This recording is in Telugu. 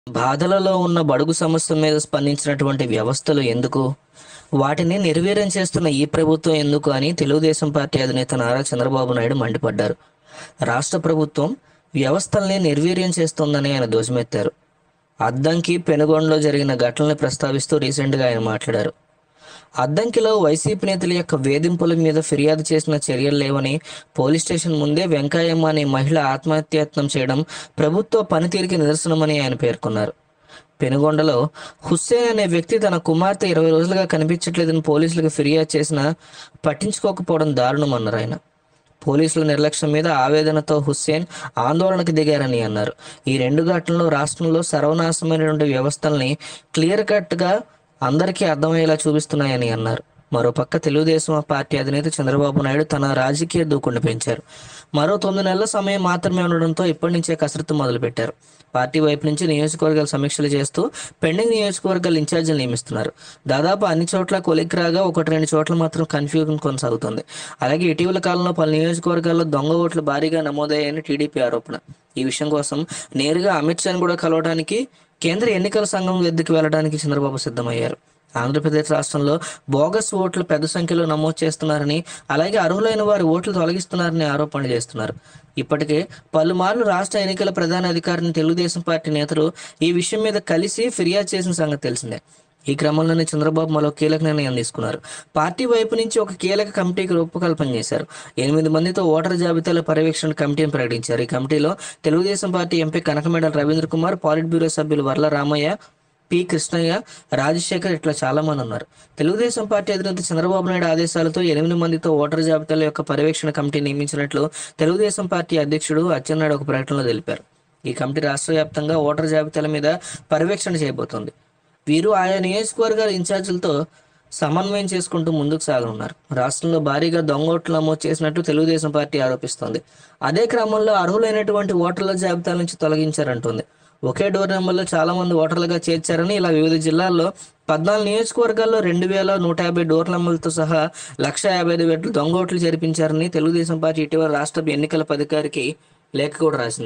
బాధలలో ఉన్న బడుగు సమస్య మీద స్పందించినటువంటి వ్యవస్థలు ఎందుకు వాటిని నిర్వీర్యం చేస్తున్న ఈ ప్రభుత్వం ఎందుకు అని తెలుగుదేశం పార్టీ అధినేత నారా చంద్రబాబు నాయుడు మండిపడ్డారు రాష్ట్ర ప్రభుత్వం వ్యవస్థల్ని నిర్వీర్యం చేస్తోందని ఆయన ధ్వజమెత్తారు అద్దంకి పెనుగొండలో జరిగిన ఘటనల్ని ప్రస్తావిస్తూ రీసెంట్గా ఆయన మాట్లాడారు అద్దంకిలో వైసీపీ నేతల యొక్క వేధింపుల మీద ఫిర్యాదు చేసిన చర్యలు లేవని పోలీస్ స్టేషన్ ముందే వెంకయ్యమ్మ అనే మహిళ ఆత్మహత్యాయత్నం చేయడం ప్రభుత్వ పనితీరుకి నిదర్శనమని ఆయన పేర్కొన్నారు పెనుగొండలో హుస్సేన్ అనే వ్యక్తి తన కుమార్తె ఇరవై రోజులుగా కనిపించట్లేదని పోలీసులకు ఫిర్యాదు చేసినా పట్టించుకోకపోవడం దారుణమన్నారు ఆయన పోలీసుల నిర్లక్ష్యం మీద ఆవేదనతో హుస్సేన్ ఆందోళనకు దిగారని అన్నారు ఈ రెండు ఘటనలు రాష్ట్రంలో సర్వనాశనమైనటువంటి వ్యవస్థల్ని క్లియర్ కట్గా అందరికీ అర్థమయ్యేలా చూపిస్తున్నాయని అన్నారు మరోపక్క తెలుగుదేశం పార్టీ అధినేత చంద్రబాబు నాయుడు తన రాజకీయ దూకుడు పెంచారు మరో తొమ్మిది నెలల సమయం మాత్రమే ఉండడంతో ఇప్పటి నుంచే కసరత్తు మొదలుపెట్టారు పార్టీ వైపు నుంచి నియోజకవర్గాల సమీక్షలు చేస్తూ పెండింగ్ నియోజకవర్గాల ఇన్ఛార్జీలు నియమిస్తున్నారు దాదాపు అన్ని చోట్ల కొలిక్ రాగా ఒకటి రెండు చోట్ల మాత్రం కన్ఫ్యూజన్ కొనసాగుతుంది అలాగే ఇటీవల కాలంలో పలు నియోజకవర్గాల్లో దొంగ ఓట్లు భారీగా నమోదయ్యాయని టీడీపీ ఆరోపణ ఈ విషయం కోసం నేరుగా అమిత్ షాను కూడా కలవడానికి కేంద్ర ఎన్నికల సంఘం వద్దకు వెళ్ళడానికి చంద్రబాబు సిద్ధమయ్యారు ఆంధ్రప్రదేశ్ రాష్ట్రంలో బోగస్ ఓట్లు పెద్ద సంఖ్యలో నమోదు చేస్తున్నారని అలాగే అర్హులైన వారి ఓట్లు తొలగిస్తున్నారని ఆరోపణలు చేస్తున్నారు ఇప్పటికే పలుమార్లు రాష్ట్ర ఎన్నికల ప్రధాన అధికారిని తెలుగుదేశం పార్టీ నేతలు ఈ విషయం మీద కలిసి ఫిర్యాదు చేసిన సంగతి తెలిసిందే ఈ క్రమంలోనే చంద్రబాబు మరో కీలక నిర్ణయం తీసుకున్నారు పార్టీ వైపు నుంచి ఒక కీలక కమిటీకి రూపకల్పన చేశారు ఎనిమిది మందితో ఓటర్ జాబితాల పర్యవేక్షణ కమిటీని ప్రకటించారు ఈ కమిటీలో Telugu Desam party MP Kanakamedala Ravindra Kumar politburo సభ్యులు వర్ల రామయ్య పి కృష్ణయ్య రాజశేఖర్ ఇట్లా చాలా మంది ఉన్నారు తెలుగుదేశం పార్టీ అధినేత చంద్రబాబు నాయుడు ఆదేశాలతో ఎనిమిది మందితో ఓటర్ జాబితాల యొక్క పర్యవేక్షణ కమిటీ నియమించినట్లు తెలుగుదేశం పార్టీ అధ్యక్షుడు అచ్చెన్నాయుడు ఒక ప్రకటనలో తెలిపారు ఈ కమిటీ రాష్ట్ర వ్యాప్తంగా ఓటర్ జాబితాల మీద పర్యవేక్షణ చేయబోతోంది వీరు ఆయా నియోజకవర్గాల ఇన్ఛార్జీలతో సమన్వయం చేసుకుంటూ ముందుకు సాగనున్నారు రాష్ట్రంలో భారీగా దొంగ ఓట్లు నమోదు చేసినట్టు తెలుగుదేశం పార్టీ ఆరోపిస్తోంది అదే క్రమంలో అర్హులైనటువంటి ఓటర్ల జాబితా నుంచి తొలగించారంటుంది ఒకే డోర్ నెంబర్లో చాలా మంది ఓటర్లుగా చేర్చారని ఇలా వివిధ జిల్లాల్లో పద్నాలుగు నియోజకవర్గాల్లో రెండు వేల నూట యాభై డోర్ నెంబర్లతో సహా లక్ష యాభై ఐదు వేట్లు దొంగ ఓట్లు జరిపించారని తెలుగుదేశం పార్టీ ఇటీవల రాష్ట్ర ఎన్నికల అధికారికి లేఖ కూడా రాసింది